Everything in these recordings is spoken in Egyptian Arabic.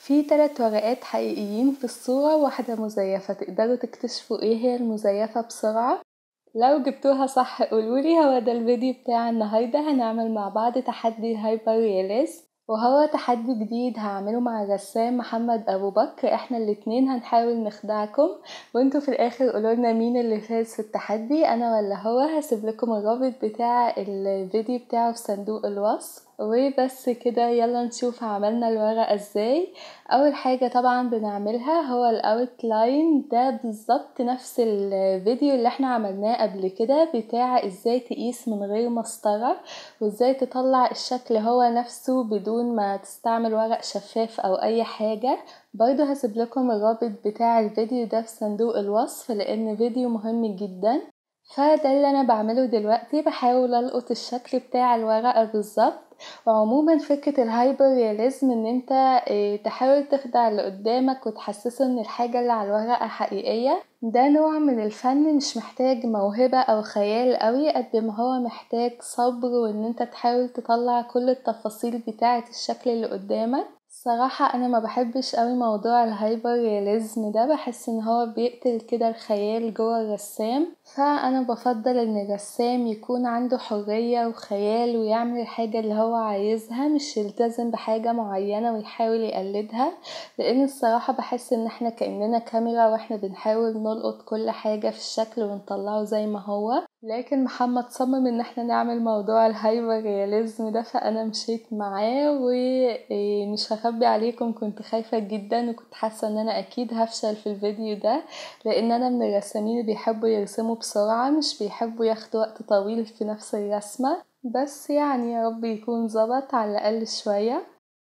في تلات ورقات حقيقيين في الصورة وواحدة مزيفة تقدروا تكتشفوا ايه هي المزيفة بسرعة لو جبتوها صح قولولي هو ده الفيديو بتاع النهاردة هنعمل مع بعض تحدي هايبر رياليست وهو تحدي جديد هعمله مع الرسام محمد ابو بكر احنا الاتنين هنحاول نخدعكم وانتوا في الاخر قولولنا مين اللي فاز في التحدي انا ولا هو هسيب لكم الرابط بتاع الفيديو بتاعه في صندوق الوصف وبس كده يلا نشوف عملنا الورقة ازاي اول حاجة طبعا بنعملها هو الاوتلاين ده بالظبط نفس الفيديو اللي احنا عملناه قبل كده بتاع ازاي تقيس من غير مسطرة وازاي تطلع الشكل هو نفسه بدون ما تستعمل ورق شفاف او اي حاجة برضه هسيب لكم الرابط بتاع الفيديو ده في صندوق الوصف لان فيديو مهم جدا فده اللي انا بعمله دلوقتي بحاول القط الشكل بتاع الورقة بالظبط وعموما فكرة الهايبر رياليزم ان انت تحاول تخدع اللي قدامك وتحسسه ان الحاجة اللي على الورقة حقيقية ده نوع من الفن مش محتاج موهبة او خيال قوي قد ما هو محتاج صبر وان انت تحاول تطلع كل التفاصيل بتاعة الشكل اللي قدامك صراحة أنا ما بحبش قوي موضوع الهايبر رياليزم ده بحس إن هو بيقتل كده الخيال جوه الرسام فأنا بفضل إن الرسام يكون عنده حرية وخيال ويعمل الحاجة اللي هو عايزها مش يلتزم بحاجة معينة ويحاول يقلدها لأن الصراحة بحس إن احنا كأننا كاميرا واحنا بنحاول نلقط كل حاجة في الشكل ونطلعه زي ما هو لكن محمد صمم ان احنا نعمل موضوع الهايبر رياليزم ده فانا مشيت معاه ومش هخبي عليكم كنت خايفة جدا وكنت حاسة ان انا اكيد هفشل في الفيديو ده لان انا من الرسامين اللي بيحبوا يرسموا بسرعة مش بيحبوا ياخدوا وقت طويل في نفس الرسمة بس يعني يا رب يكون ظبط على الاقل شوية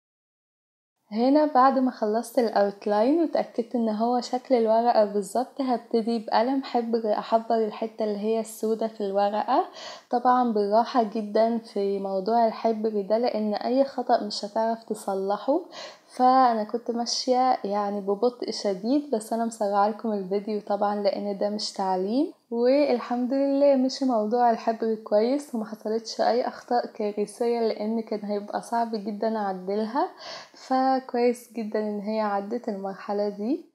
هنا بعد ما خلصت الاوتلاين وتأكدت ان هو شكل الورقة بالظبط هبتدي بقلم حبر احبر الحتة اللي هي السودة في الورقة طبعا بالراحة جدا في موضوع الحبر ده لان اي خطأ مش هتعرف تصلحه فانا كنت ماشية يعني ببطء شديد بس انا مسرعة لكم الفيديو طبعا لان ده مش تعليم والحمد لله مشي موضوع الحبر كويس ومحصلتش اي اخطاء كارثية لان كان هيبقى صعب جدا اعدلها فكويس جدا ان هي عدت المرحلة دي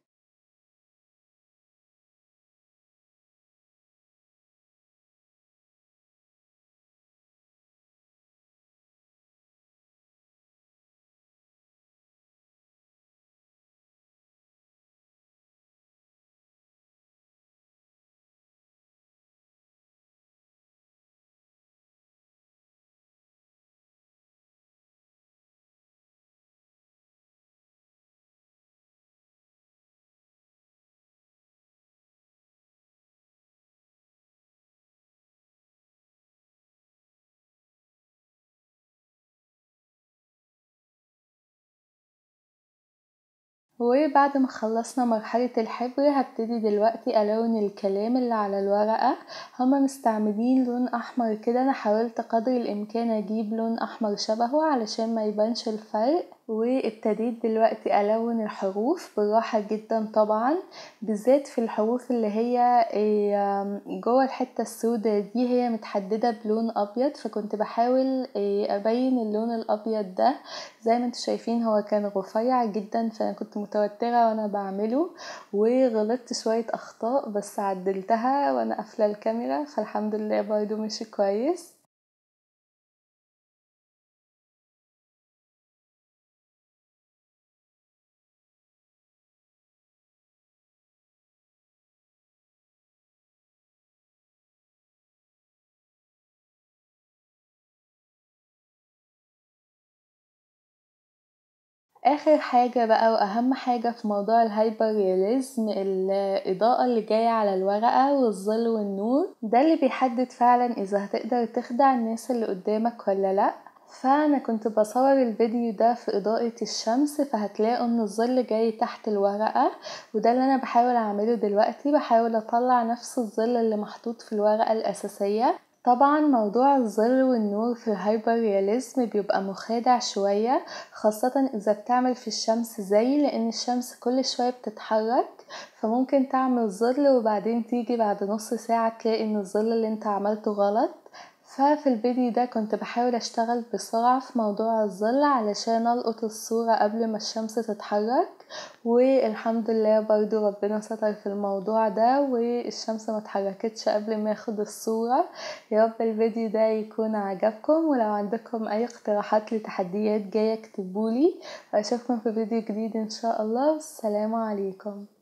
وبعد ما خلصنا مرحلة الحبر هبتدي دلوقتي ألون الكلام اللي على الورقة هما مستعملين لون أحمر كده أنا حاولت قدر الإمكان أجيب لون أحمر شبهه علشان ما يبانش الفرق وابتديت دلوقتي ألون الحروف بالراحة جدا طبعا بالذات في الحروف اللي هي جوه الحتة السوداء دي هي متحددة بلون أبيض فكنت بحاول أبين اللون الأبيض ده زي ما انتوا شايفين هو كان رفيع جدا فأنا كنت متوترة وأنا بعمله وغلطت شوية أخطاء بس عدلتها وأنا قافلة الكاميرا فالحمد لله برضه مشي كويس اخر حاجة بقى واهم حاجة في موضوع الهايبر رياليزم الاضاءة اللي جاية على الورقة والظل والنور ده اللي بيحدد فعلا اذا هتقدر تخدع الناس اللي قدامك ولا لا فانا كنت بصور الفيديو ده في اضاءة الشمس فهتلاقوا ان الظل جاي تحت الورقة وده اللي انا بحاول اعمله دلوقتي بحاول اطلع نفس الظل اللي محطوط في الورقة الاساسية طبعا موضوع الظل والنور في الهايبر رياليزم بيبقى مخادع شوية خاصة إذا بتعمل في الشمس زي لأن الشمس كل شوية بتتحرك فممكن تعمل ظل وبعدين تيجي بعد نص ساعة تلاقي إن الظل اللي انت عملته غلط ففي الفيديو ده كنت بحاول اشتغل بسرعة في موضوع الظل علشان القط الصورة قبل ما الشمس تتحرك والحمد لله برضو ربنا ستر في الموضوع ده والشمس ما اتحركتش قبل ما اخد الصورة يا رب الفيديو ده يكون عجبكم ولو عندكم اي اقتراحات لتحديات جاية اكتبولي واشوفكم في فيديو جديد ان شاء الله والسلام عليكم